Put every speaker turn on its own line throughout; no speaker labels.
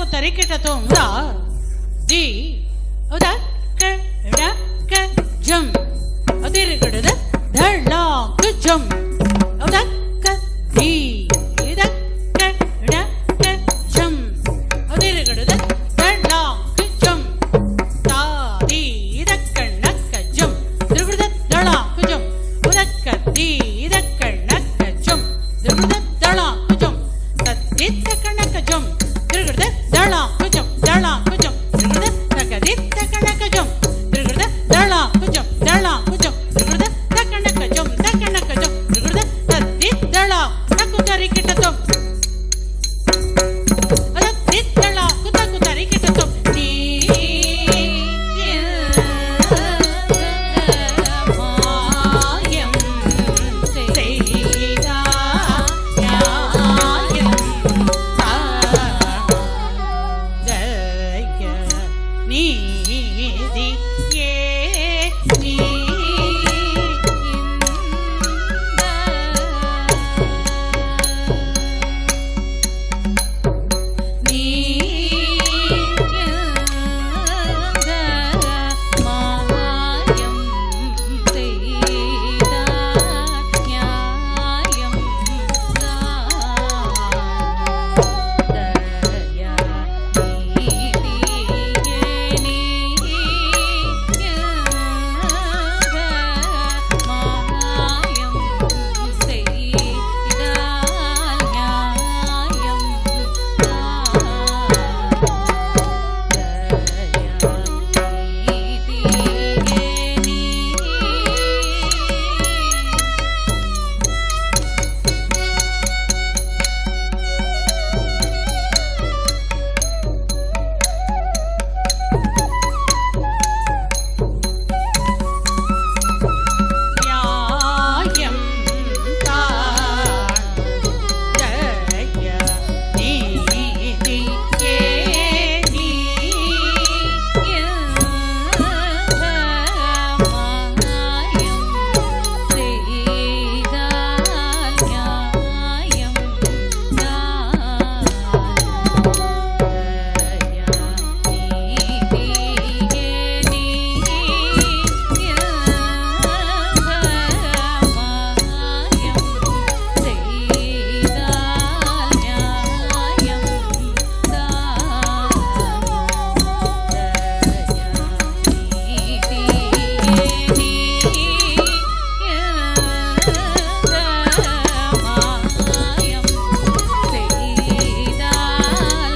தரிக்கிட்டதும் ரா தி உத க ட க ஜம் அதிருக்கிடுது தள்ளா குஜம் உத க தி இத க ட க ஜம் அதிருக்கிடுது தள்ளா குஜம் தாதி இதக்கண்ணக்கஜம் திருவிட தளாக்குஜம் உதக்கத்தி இதக்கண்ணக்கஜம் திருவிட தளாக்குஜம் தத்தித்த கணக்கஜம் திருவிட தளாக்குஜம் தளாக்குஜம் திருவிட தகதித்த கணக்கஜம் திருவிட தளாக்குஜம் தளாக்குஜம் திருவிட தக்கணக்கஜம் தக்கணக்கஜம் திருவிட தத்தி தளா தக்குதரி கிட்டதும் தித்தளா குத்த குத்தரி கிட்டதும் நீ மாயம் செய்தா நியாயம் தய நீதி ஏ நீ நீ மாயம் செய்த நியாயம் தயா நீதியே நீ மாயம் செய்தால் நியாயம் நியாயம் தான் தய நீதி ஏ நீ மாயம் செய்தால் நியாயம் தய நீதி ஏ நீ மாயம் செய்தால் நியாயம் மாயம் செய்தால்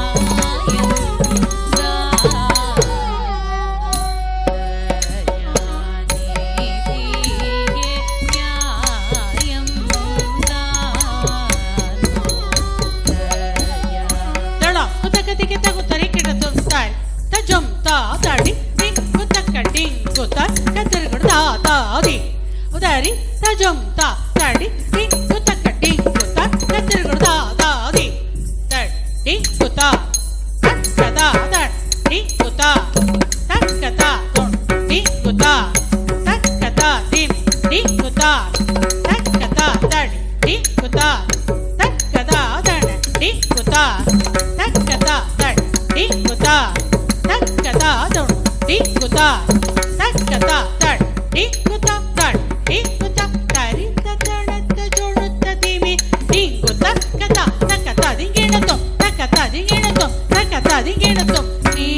தளா குத்தகதிக்கு தகுத்தரி கிடத்தும் தாய் தஜம் தா தடி டிங் குத்தக்க டிங் குத்த கத்திரிக்குடு தா தாதி உதாரி தஜம் தா தடி டிங் குத்தக்க டிங் குத்த கத்திரிக்குடு தா தாதி தட் டிங் குத்தா தக்கதா தட் டிங் குத்தா தக்கதா தொன் டிங் குத்தா தக்கதா திம் டிங் குத்தா தக்கதா தடி டிங் குத்தா தக்கதா தட டிங் குத்தா தக்கதா தட் டிங் குத்தா தக்கதா தொன் டிங் குத்தா தக்கதா தட் டிங் குத்தா தட் டிங் குத்தா தரி தத்தடத்த ஜொழுத்த திமி டிங் குத்தா கதா தக்கதா திங்கிணத்தும் தக்கதா திங்கிணத்தும் தக்கதா திங்கிணத்தும் நீ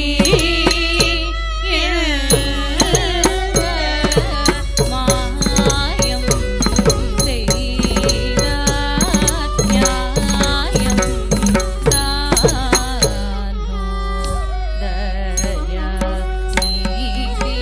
மாயம் செய்தால் நியாயம் தானோ தயா நீதி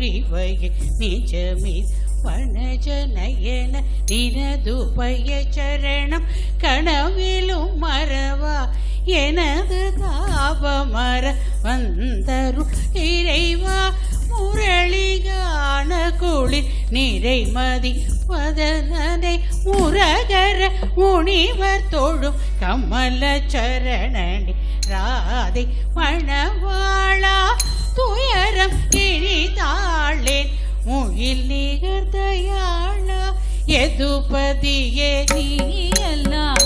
இவையை நிஜமே வனஜனயன நினதுபய சரணம் கனவிலும் மறவா எனது தாபமர வந்தரு இறைவா முரளிகான குளிர் நிறைமதி வதனனை முரகர முனிவர் தொழும் கமல சரணனி ராதை மணவாளா துயரம் இனிதாளேன் முகில் நிகர்தயாளா எதுபதியே நீ எல்லாம்